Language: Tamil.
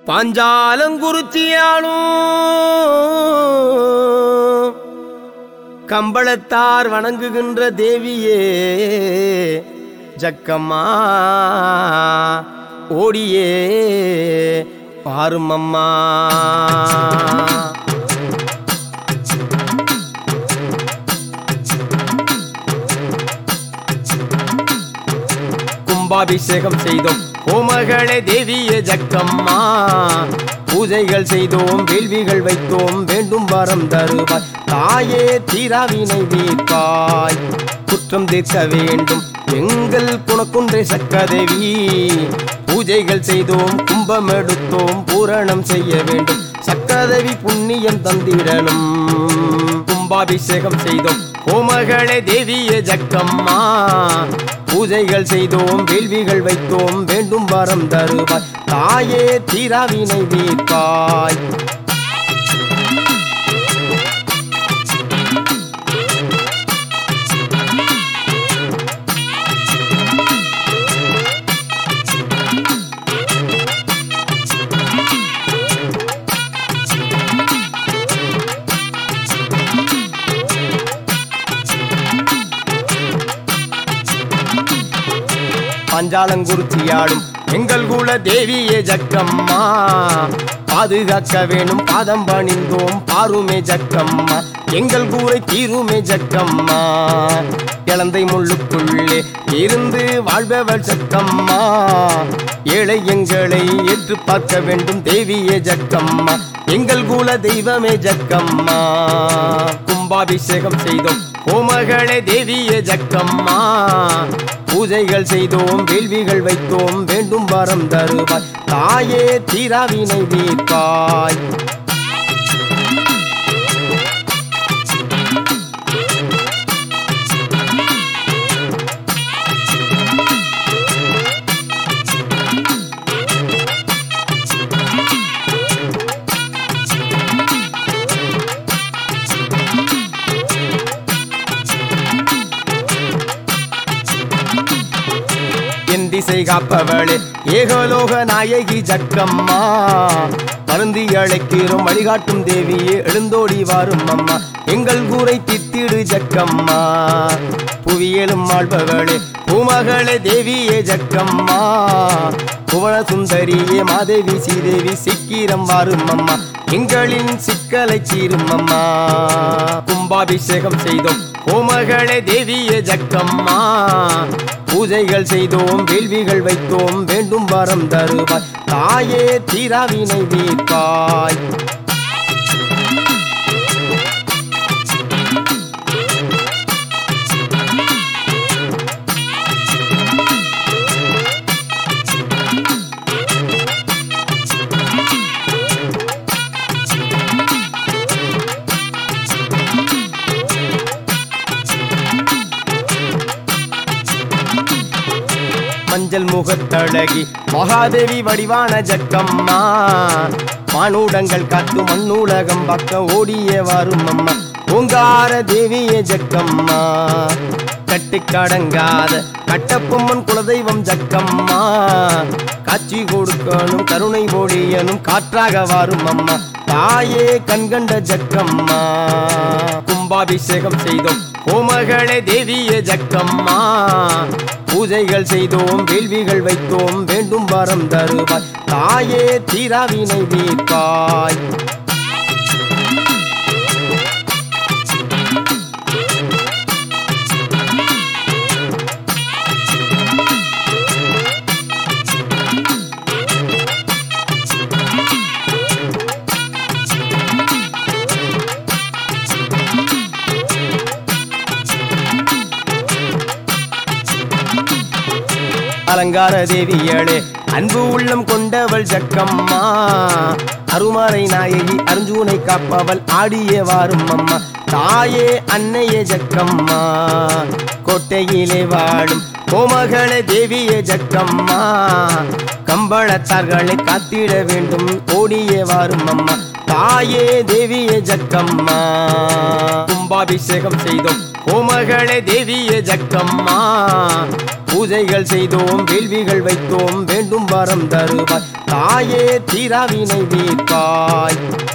பாஞ்சாலங்குருத்தியாளும் கம்பளத்தார் வணங்குகின்ற தேவியே ஜக்கம்மா ஓடியே பாரும் அம்மா கும்பாபிஷேகம் செய்தோம் கோமகளே தேவியே ஜக்கம்மா பூஜைகள் செய்தோம் வேள்விகள் வைத்தோம் வேண்டும் வரம் தருவாய் தாயே தீராவினை வீர்ப்பாய் குற்றம் தீர்க்க வேண்டும் எங்கள் குணக்குன்றை சக்கதேவி பூஜைகள் செய்தோம் கும்பம் எடுத்தோம் பூரணம் செய்ய வேண்டும் சக்கதேவி புண்ணியம் தந்திடணும் கும்பாபிஷேகம் செய்தோம் கோமகளே தேவியே ஜக்கம்மா பூஜைகள் செய்தோம் வேள்விகள் வைத்தோம் வேண்டும் வரம் தருவாய் தாயே தீராவினை வீர்ப்பாய் பஞ்சாலங்குருத்தியாடும் எங்கள் குல தேவியே ஜக்கம்மா பாதுகாக்க வேணும் பாதம் பணிந்தோம் பாருமே ஜக்கம்மா எங்கள் கூரை தீருமே ஜக்கம்மா இளந்தை முள்ளுக்குள்ளே இருந்து வாழ்பவள் ஜக்கம்மா ஏழை எங்களை ஏற்று பார்க்க வேண்டும் தேவியே ஜக்கம்மா எங்கள் குல தெய்வமே ஜக்கம்மா கும்பாபிஷேகம் செய்தோம் கோமகளே தேவியே ஜக்கம்மா பூஜைகள் செய்தோம் வேள்விகள் வைத்தோம் வேண்டும் வரம் தருவாய் தாயே தீராவினை வீர்ப்பாய் என் திசை காப்பவளே ஏகலோக நாயகி ஜக்கம்மா மருந்தி அழைக்கிறோம் வழிகாட்டும் தேவியே எழுந்தோடி வாரும் அம்மா எங்கள் கூரை தித்திடு ஜக்கம்மா புவியலும் ஆள்பவளே பூமகளே தேவியே ஜக்கம்மா புவன சுந்தரியே மாதேவி ஸ்ரீதேவி சிக்கிரம் வாரும் அம்மா எங்களின் சிக்கலை சீரும் அம்மா கும்பாபிஷேகம் செய்தோம் கோமகளே தேவியே ஜக்கம்மா பூஜைகள் செய்தோம் வேள்விகள் வைத்தோம் வேண்டும் வரம் தருவாய் தாயே தீராவினை வீர்ப்பாய் மஞ்சள் முகத்தழகி மகாதேவி வடிவான ஜக்கம்மா மானூடங்கள் காத்து மண்ணூலகம் பக்க ஓடிய வரும் அம்மா ஓங்கார தேவியே ஜக்கம்மா கட்டுக்கடங்காத கட்டப்பொம்மன் குலதெய்வம் ஜக்கம்மா காட்சி கொடுக்கணும் கருணை பொழியனும் காற்றாக வரும் அம்மா தாயே கண்கண்ட ஜக்கம்மா கும்பாபிஷேகம் செய்தோம் கோமகளே தேவியே ஜக்கம்மா பூஜைகள் செய்தோம் வேள்விகள் வைத்தோம் வேண்டும் வரம் தருவாய் தாயே தீராவினை வீர்ப்பாய் அலங்கார தேவியளே அன்பு உள்ளம் கொண்டவள் ஜக்கம்மா அருமாரை நாயகி அர்ஜுனை காப்பவள் ஆடிய வாரும் அம்மா தாயே அன்னையே ஜக்கம்மா கோட்டையிலே வாழும் கோமகளே தேவியே ஜக்கம்மா கம்பளத்தார்களை காத்திட வேண்டும் ஓடிய வாரும் அம்மா தாயே தேவியே ஜக்கம்மா கும்பாபிஷேகம் செய்தோம் கோமகளே தேவியே ஜக்கம்மா பூஜைகள் செய்தோம் வேள்விகள் வைத்தோம் வேண்டும் வரம் தருவாய் தாயே தீராவினை வீர்ப்பாய்